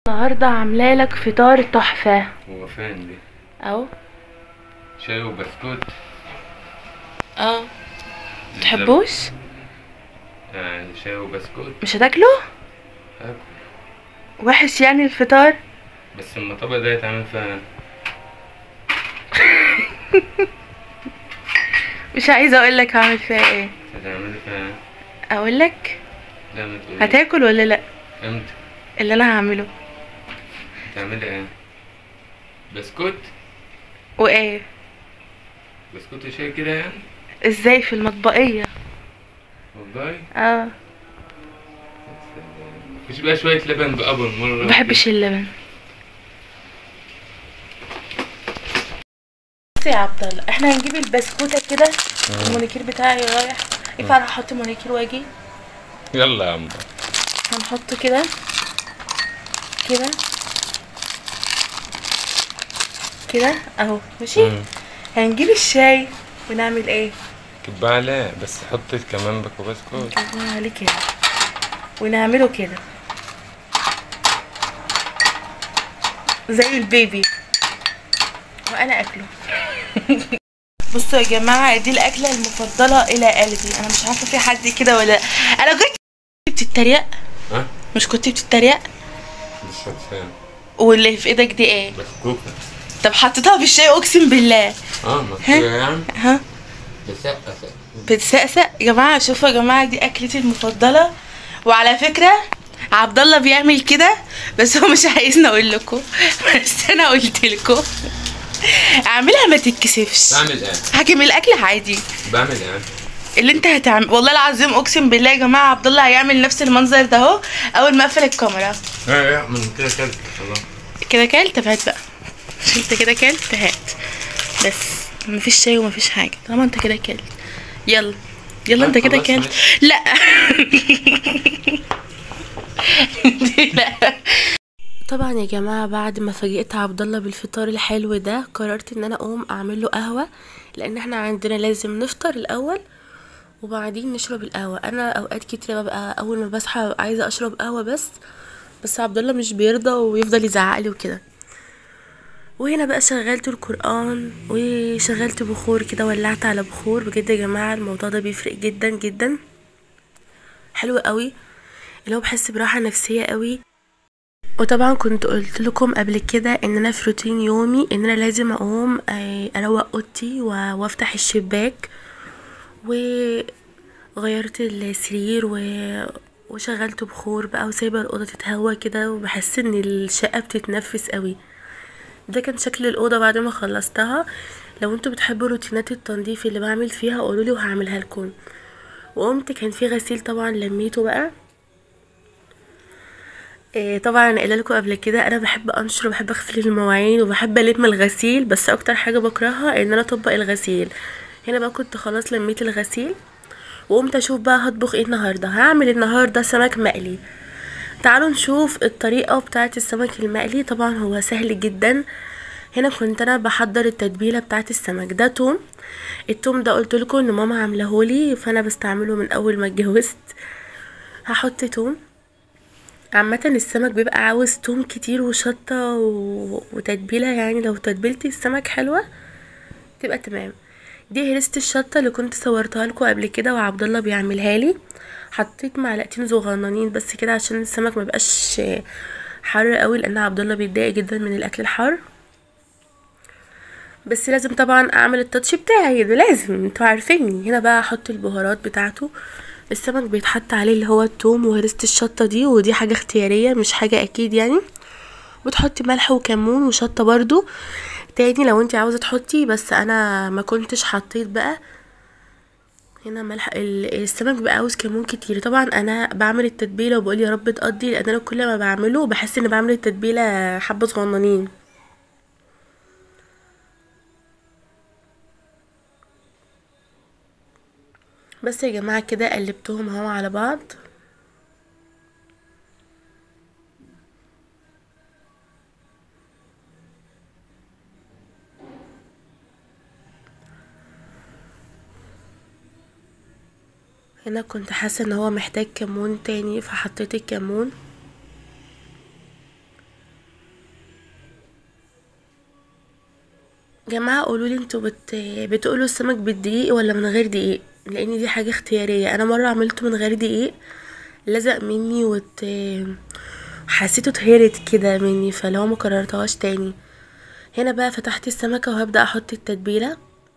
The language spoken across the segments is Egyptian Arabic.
النهارده عامله لك فطار تحفه هو فين دي اهو شاي وبسكوت اه تحبوش يعني شاي وبسكوت مش هتاكله هاكل وحش يعني الفطار بس المطبق ده يتعمل فيها مش عايزه اقول لك هعمل فيها ايه هتعمل فيها اقول لك لا ما تقوليش هتاكل ولا لا امتى اللي انا هعمله هتعملي ايه بسكوت وايه بسكوت وشاي كده يعني ازاي في المطبقيه والله اه مفيش بقى شوية لبن بأبل مرة ما بحبش اللبن بص يا عبد الله احنا هنجيب البسكوته كده المونيكير بتاعي رايح ينفع انا احط مونيكير واجي يلا يا عم هنحطه كده كده كده اهو ماشي هنجيب الشاي ونعمل ايه كب عليه بس حط كمان باكو بسكوت نكبها عليه كده ونعمله كده زي البيبي وانا اكله بصوا يا جماعه دي الاكله المفضله الى قلبي انا مش عارفه في حد كده ولا انا كنت بتتريق ها مش كنت بتتريق مش فاهم واللي في ايدك دي ايه بسكوت طب حطيتها في الشاي اقسم بالله اه ما كده يعني ها بسقة بتسقسق يا جماعه شوفوا يا جماعه دي اكلتي المفضله وعلى فكره عبد الله بيعمل كده بس هو مش عايزني اقول لكم بس انا قلت لكم اعملها ما تتكسفش بعمل ايه حاكم الاكل عادي بعمل ايه اللي انت هتعمل والله العظيم اقسم بالله يا جماعه عبد الله هيعمل نفس المنظر ده اهو اول ما اقفل الكاميرا ايه ايه من كده كلت خلاص كده كلت طب هات بقى مش انت كده كلت هات بس مفيش شاي ومفيش حاجه طالما انت كده كلت يلا يلا انت طيب كده خلاص كلت ماشي. لا لا طبعا يا جماعه بعد ما فاجئت عبد الله بالفطار الحلو ده قررت ان انا اقوم اعمل له قهوه لان احنا عندنا لازم نفطر الاول وبعدين نشرب القهوه انا اوقات كتير ببقى اول ما بصحى ببقى عايزه اشرب قهوه بس بس عبد الله مش بيرضى ويفضل يزعق لي وكده وهنا بقى شغلت القرآن وشغلت بخور كده ولعت على بخور بجد يا جماعة الموضوع ده بيفرق جدا جدا حلو قوي اللي هو بحس براحة نفسية قوي وطبعا كنت قلت لكم قبل كده ان انا في روتين يومي ان انا لازم اقوم آه، اروق اوضتي و- وافتح الشباك وغيرت السرير و... وشغلت بخور بقى وسايبه الاوضه تتهوى كده وبحس ان الشقه بتتنفس قوي ده كان شكل الاوضه بعد ما خلصتها لو انتوا بتحبوا روتينات التنظيف اللي بعمل فيها قولولي وهعملها لكم وقمت كان في غسيل طبعا لميته بقى إيه طبعا انا قايله لكم قبل كده انا بحب انشر وبحب اغسل المواعين وبحب الم الغسيل بس اكتر حاجه بكرهها ان انا اطبق الغسيل هنا بقى كنت خلاص لميت الغسيل وقمت اشوف بقى هطبخ ايه النهارده هعمل النهارده سمك مقلي تعالوا نشوف الطريقة بتاعة السمك المقلي طبعا هو سهل جدا هنا كنت انا بحضر التتبيلة بتاعة السمك ده توم التوم ده قلت لكم ان ماما عاملهولي فانا بستعمله من اول ما اتجوزت هحط توم عامة السمك بيبقى عاوز توم كتير وشطة و... وتتبيلة يعني لو تتبيلتي السمك حلوة تبقى تمام دي هرسة الشطة اللي كنت صورتها لكم قبل كده وعبد الله بيعملها لي حطيت معلقتين صغننين بس كده عشان السمك ما بقاش حر قوي لان عبد الله بيتضايق جدا من الاكل الحار بس لازم طبعا اعمل التاتش بتاعي ده لازم انتوا عارفيني هنا بقى احط البهارات بتاعته السمك بيتحط عليه اللي هو التوم وهرسة الشطة دي ودي حاجة اختيارية مش حاجة اكيد يعني بتحطي ملح وكمون وشطة برضو تاني لو انت عاوزة تحطي بس انا ما كنتش حطيت بقى هنا ملح ال- السمك بقى عاوز كمون كتير طبعا انا بعمل التتبيله وبقول يا رب تقضي لان انا كل ما بعمله بحس ان بعمل التتبيله حبه صغننين بس يا جماعه كده قلبتهم اهو على بعض هنا كنت حاسه ان هو محتاج كمون تاني فحطيت الكمون جماعة قولوا لي انتوا بت... بتقولوا السمك بالدقيق ولا من غير دقيق لان دي حاجة اختيارية انا مرة عملته من غير دقيق لزق مني وت... حسيته اتهرت كده مني فلو ما كررتهاش تاني هنا بقى فتحت السمكة وهبدأ احط التتبيلة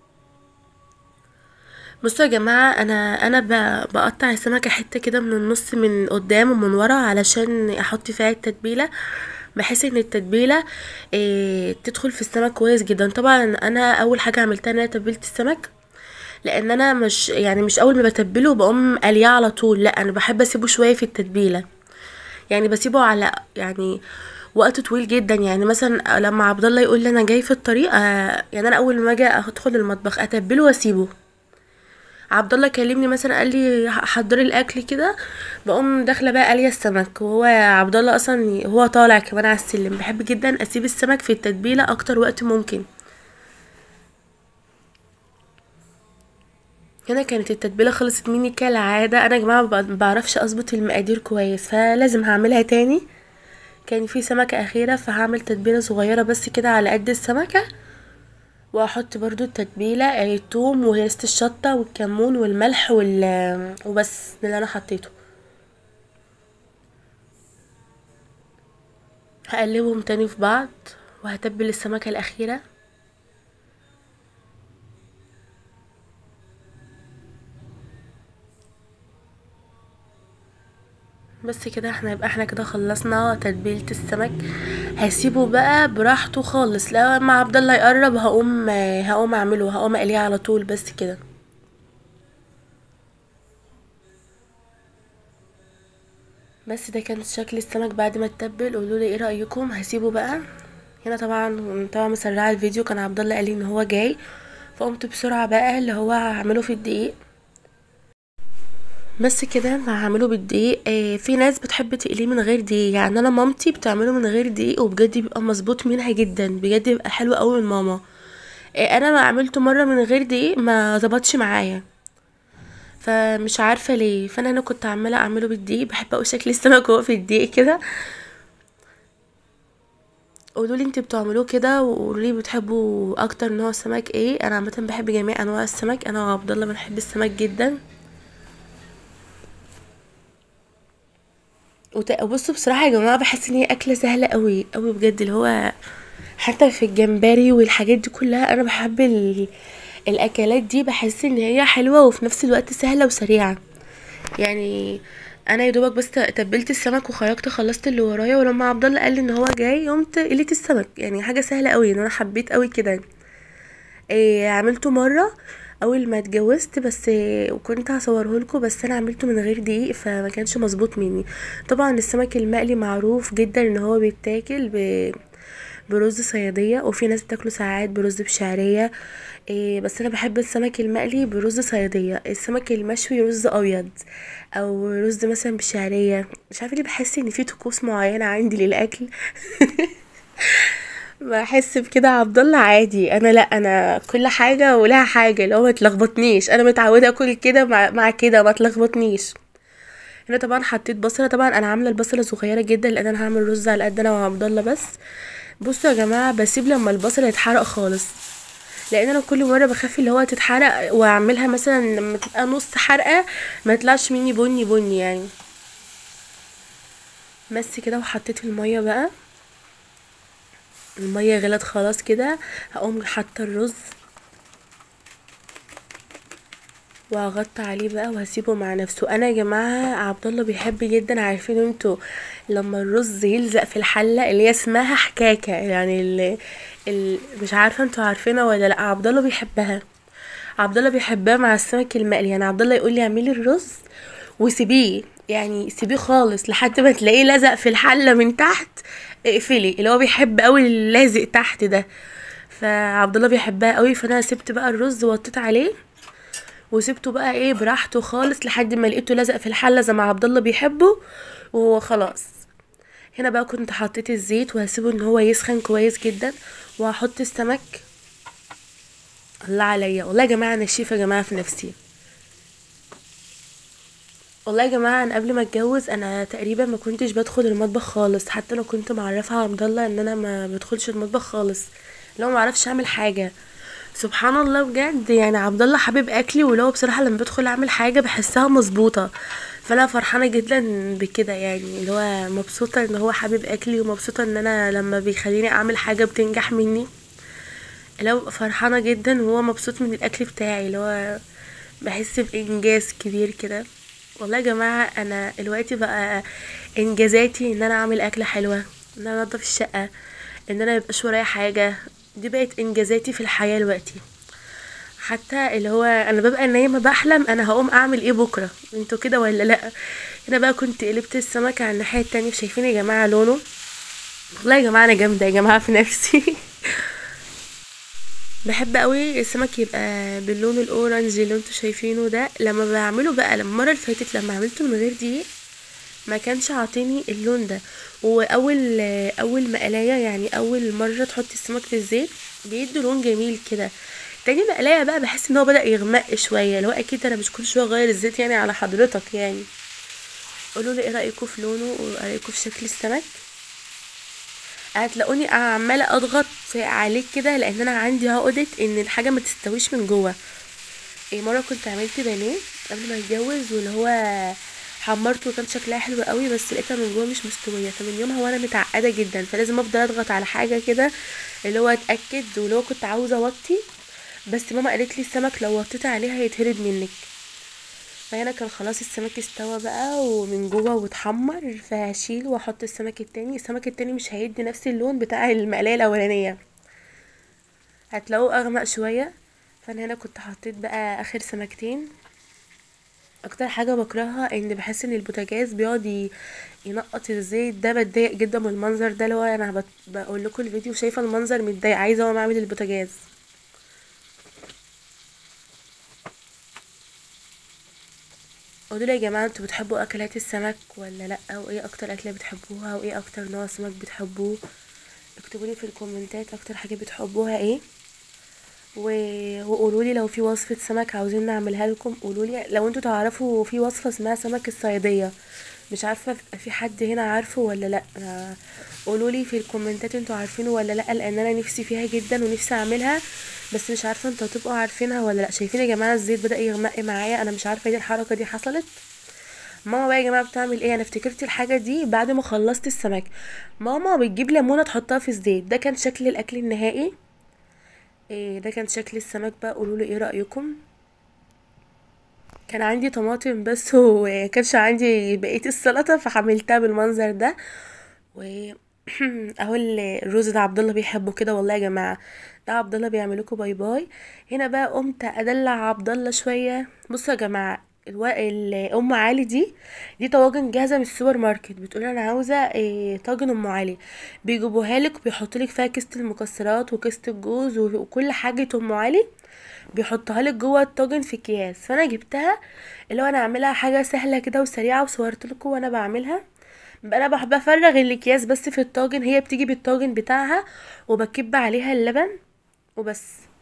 بصوا يا جماعة انا انا ب- بقطع السمكة حتة كده من النص من قدام ومن ورا علشان احط فيها التتبيلة بحيث ان التتبيلة إيه تدخل في السمك كويس جدا طبعا انا اول حاجة عملتها ان انا تبلت السمك لان انا مش يعني مش اول ما بتبله بقوم قليه على طول لا انا بحب اسيبه شوية في التتبيلة يعني بسيبه على يعني وقت طويل جدا يعني مثلا لما عبد الله يقول لي انا جاي في الطريق آه، يعني انا اول ما اجي ادخل المطبخ اتبله واسيبه عبد الله كلمني مثلا قال لي حضري الاكل كده بقوم داخله بقى قاليه السمك وهو عبد الله اصلا هو طالع كمان على السلم بحب جدا اسيب السمك في التتبيله اكتر وقت ممكن هنا كانت التتبيله خلصت مني كالعاده انا يا جماعه ما بعرفش اظبط المقادير كويس فلازم هعملها تاني كان في سمكه اخيره فهعمل تتبيله صغيره بس كده على قد السمكه واحط برضو التتبيله آه، الثوم وهرسة الشطه والكمون والملح وال وبس ده اللي انا حطيته هقلبهم تاني في بعض وهتبل السمكه الاخيره بس كده احنا يبقى احنا كده خلصنا تتبيله السمك هسيبه بقى براحته خالص لما عبد الله يقرب هقوم هقوم اعمله هقوم اقليه على طول بس كده بس ده كان شكل السمك بعد ما اتبل قولوا لي ايه رايكم هسيبه بقى هنا طبعا طبعا مسرعه الفيديو كان عبد الله قال لي ان هو جاي فقمت بسرعه بقى اللي هو هعمله في الدقيق بس كده هعمله بالدقيق آه في ناس بتحب تقليه من غير دقيق يعني انا مامتي بتعمله من غير دقيق وبجد بيبقى مظبوط منها جدا بجد بيبقى حلو قوي من ماما آه انا ما عملته مره من غير دقيق ما ظبطش معايا فمش عارفه ليه فانا انا كنت عماله اعمله بالدقيق بحب قوي شكل السمك وهو في الدقيق كده قولوا لي انتوا بتعملوه كده وقولوا لي بتحبوا اكتر نوع سمك ايه انا عامه بحب جميع انواع السمك انا وعبد الله بنحب السمك جدا وت- بصوا بصراحه يا جماعه بحس ان هي اكله سهله قوي قوي بجد اللي هو حتى في الجمبري والحاجات دي كلها انا بحب ال... الاكلات دي بحس ان هي حلوه وفي نفس الوقت سهله وسريعه يعني انا يا دوبك بس تبلت السمك وخرجت خلصت اللي ورايا ولما عبد الله قال لي ان هو جاي قمت قليت السمك يعني حاجه سهله قوي ان انا حبيت قوي كده إيه عملته مره اول ما اتجوزت بس إيه وكنت هصوره لكم بس انا عملته من غير دقيق فما كانش مظبوط مني طبعا السمك المقلي معروف جدا ان هو بيتاكل ب برز صيادية وفي ناس بتاكله ساعات برز بشعرية إيه بس انا بحب السمك المقلي برز صيادية السمك المشوي رز ابيض او رز مثلا بشعرية مش عارفه ليه بحس ان في طقوس معينة عندي للاكل بحس بكده عبد الله عادي انا لا انا كل حاجه ولها حاجه اللي هو ما تلخبطنيش انا متعوده اكل كده مع, مع كده ما تلخبطنيش هنا طبعا حطيت بصله طبعا انا عامله البصله صغيره جدا لان انا هعمل رز على قد انا وعبد الله بس بصوا يا جماعه بسيب لما البصل يتحرق خالص لان انا كل مره بخاف اللي هو تتحرق واعملها مثلا لما تبقى نص حرقه ما يطلعش مني بني بني يعني بس كده وحطيت الميه بقى الميه غلت خلاص كده هقوم حاطه الرز وهغطي عليه بقى وهسيبه مع نفسه انا يا جماعه عبد الله بيحب جدا عارفين انتوا لما الرز يلزق في الحله اللي هي اسمها حكاكه يعني ال ال مش عارفه انتوا عارفينها ولا لا عبد الله بيحبها عبد الله بيحبها مع السمك المقلي يعني عبد الله يقول لي اعملي الرز وسيبيه يعني سيبيه خالص لحد ما تلاقيه لزق في الحله من تحت اقفلي اللي هو بيحب قوي اللازق تحت ده فعبد الله بيحبها قوي فانا سبت بقى الرز وطيت عليه وسبته بقى ايه براحته خالص لحد ما لقيته لزق في الحله زي ما عبد الله بيحبه وخلاص هنا بقى كنت حطيت الزيت وهسيبه ان هو يسخن كويس جدا وهحط السمك الله عليا والله يا جماعه انا شيفه يا جماعه في نفسي والله يا جماعه انا قبل ما اتجوز انا تقريبا ما كنتش بدخل المطبخ خالص حتى انا كنت معرفه عبد الله ان انا ما بدخلش المطبخ خالص لو ما اعرفش اعمل حاجه سبحان الله بجد يعني عبد الله حبيب اكلي ولو بصراحه لما بدخل اعمل حاجه بحسها مظبوطه فانا فرحانه جدا بكده يعني اللي هو مبسوطه ان هو حبيب اكلي ومبسوطه ان انا لما بيخليني اعمل حاجه بتنجح مني اللي هو ببقى فرحانه جدا وهو مبسوط من الاكل بتاعي اللي هو بحس بانجاز كبير كده والله يا جماعه انا دلوقتي بقى انجازاتي ان انا اعمل اكله حلوه ان انا انضف الشقه ان انا ميبقاش ورايا حاجه دي بقت انجازاتي في الحياه دلوقتي حتى اللي هو انا ببقى نايمه بحلم انا هقوم اعمل ايه بكره انتوا كده ولا لا هنا بقى كنت قلبت السمك على الناحيه التانية شايفين يا جماعه لونه والله يا جماعه انا جامده يا جماعه في نفسي بحب قوي السمك يبقى باللون الاورنج اللي انتوا شايفينه ده لما بعمله بقى لما المره اللي فاتت لما عملته من غير دقيق ما كانش عاطيني اللون ده واول اول مقلايه يعني اول مره تحطي السمك في الزيت بيدي لون جميل كده تاني مقلايه بقى بحس ان هو بدا يغمق شويه اللي هو اكيد انا مش كل شويه اغير الزيت يعني على حضرتك يعني قولوا لي ايه رايكم في لونه وايه رايكم في شكل السمك هتلاقوني عماله اضغط عليه كده لان انا عندي عقده ان الحاجه ما تستويش من جوه إيه مره كنت عملت بانيه قبل ما اتجوز واللي هو حمرته وكان شكلها حلو قوي بس لقيتها من جوه مش مستويه فمن يومها وانا متعقده جدا فلازم افضل اضغط على حاجه كده اللي هو اتاكد واللي هو كنت عاوزه اوطي بس ماما قالت لي السمك لو وطيت عليه هيتهرد منك فهنا كان خلاص السمك استوى بقى ومن جوه واتحمر فهشيل واحط السمك التاني السمك التاني مش هيدي نفس اللون بتاع المقلايه الاولانيه هتلاقوه اغمق شويه فانا هنا كنت حطيت بقى اخر سمكتين اكتر حاجه بكرهها ان بحس ان البوتاجاز بيقعد ي- ينقط الزيت ده بتضايق جدا من المنظر ده اللي هو انا بت... بقول لكم الفيديو شايفه المنظر متضايق عايزه اقوم اعمل البوتاجاز قولوا لي يا جماعه انتوا بتحبوا اكلات السمك ولا لا وايه اكتر اكله بتحبوها وايه اكتر نوع سمك بتحبوه اكتبوا لي في الكومنتات اكتر حاجه بتحبوها ايه و... وقولوا لي لو في وصفه سمك عاوزين نعملها لكم قولوا لي لو انتوا تعرفوا في وصفه اسمها سمك الصياديه مش عارفه في حد هنا عارفه ولا لا قولوا لي في الكومنتات انتوا عارفينه ولا لا لان انا نفسي فيها جدا ونفسي اعملها بس مش عارفه انتوا هتبقوا عارفينها ولا لا شايفين يا جماعه الزيت بدا يغمق معايا انا مش عارفه ايه الحركه دي حصلت ماما بقى يا جماعه بتعمل ايه انا افتكرت الحاجه دي بعد ما خلصت السمك ماما بتجيب ليمونه تحطها في الزيت ده كان شكل الاكل النهائي إيه ده كان شكل السمك بقى قولوا لي ايه رايكم كان عندي طماطم بس وكانش عندي بقيه السلطه فحملتها بالمنظر ده و اهو الرز ده عبد الله بيحبه كده والله يا جماعه ده عبد الله بيعمل لكم باي باي هنا بقى قمت ادلع عبد الله شويه بصوا يا جماعه الو... ال- ام علي دي دي طواجن جاهزه من السوبر ماركت بتقول انا عاوزه إيه طاجن ام علي بيجيبوها لك وبيحطوا لك فيها كيسه المكسرات وكيسه الجوز و- وكل حاجه ام علي بيحطها لك جوه الطاجن في اكياس فانا جبتها اللي هو انا اعملها حاجه سهله كده وسريعه وصورت لكم وانا بعملها بقى انا بحب افرغ الاكياس بس في الطاجن هي بتيجي بالطاجن بتاعها وبكب عليها اللبن وبس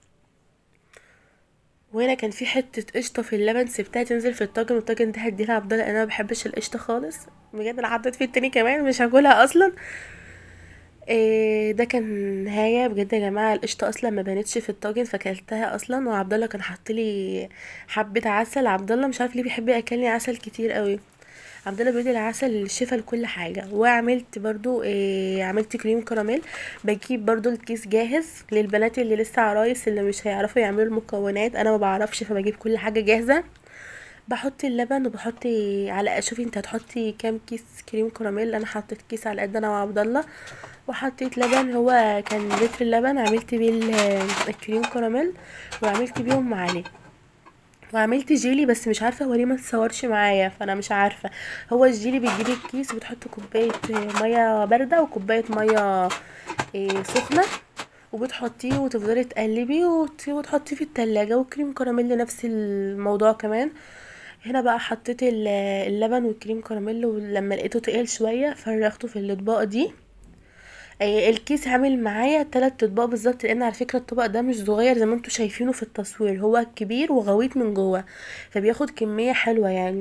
وهنا كان في حته قشطه في اللبن سبتها تنزل في الطاجن والطاجن ده هديها لعبد الله لان انا ما بحبش القشطه خالص بجد انا حطيت فيه التاني كمان مش هاكلها اصلا إيه ده كان نهايه بجد يا جماعه القشطه اصلا ما بانتش في الطاجن فكلتها اصلا وعبد الله كان حاط لي حبه عسل عبد الله مش عارف ليه بيحب ياكلني عسل كتير قوي عبد الله بيقول العسل شفا لكل حاجه وعملت برضو إيه عملت كريم كراميل بجيب برضو الكيس جاهز للبنات اللي لسه عرايس اللي مش هيعرفوا يعملوا المكونات انا ما بعرفش فبجيب كل حاجه جاهزه بحط اللبن وبحط على شوفي انت هتحطي كام كيس كريم كراميل انا حطيت كيس على قد انا وعبد الله وحطيت لبن هو كان لتر اللبن عملت بيه ال- الكريم كراميل وعملت بيه ام علي وعملت جيلي بس مش عارفه هو ليه ما اتصورش معايا فانا مش عارفه هو الجيلي بتجيبي الكيس وبتحطي كوبايه ميه بارده وكوبايه ميه إيه، سخنه وبتحطيه وتفضلي تقلبي وت- وتحطيه في التلاجة وكريم كراميل نفس الموضوع كمان هنا بقى حطيت ال- اللبن والكريم كراميل ولما لقيته تقل شويه فرغته في الاطباق دي آه، الكيس عامل معايا تلات اطباق بالظبط لان على فكره الطبق ده مش صغير زي ما انتوا شايفينه في التصوير هو كبير وغويط من جوه فبياخد كميه حلوه يعني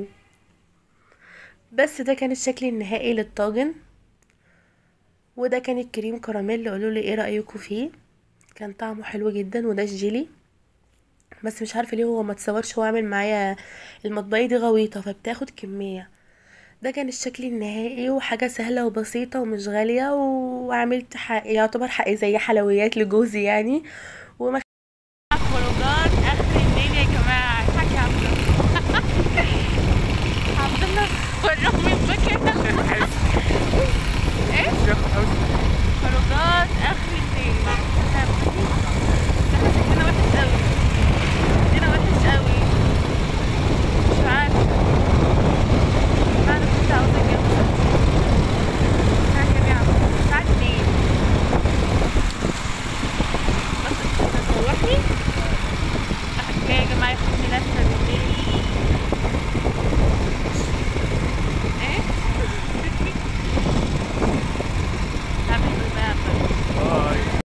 بس ده كان الشكل النهائي للطاجن وده كان الكريم كراميل قولوا لي ايه رايكم فيه كان طعمه حلو جدا وده الجيلي بس مش عارفه ليه هو ما اتصورش هو عامل معايا المطبقية دي غويطه فبتاخد كميه ده كان الشكل النهائي وحاجة سهلة وبسيطة ومش غالية وعملت حق يعتبر حق زي حلويات لجوزي يعني وما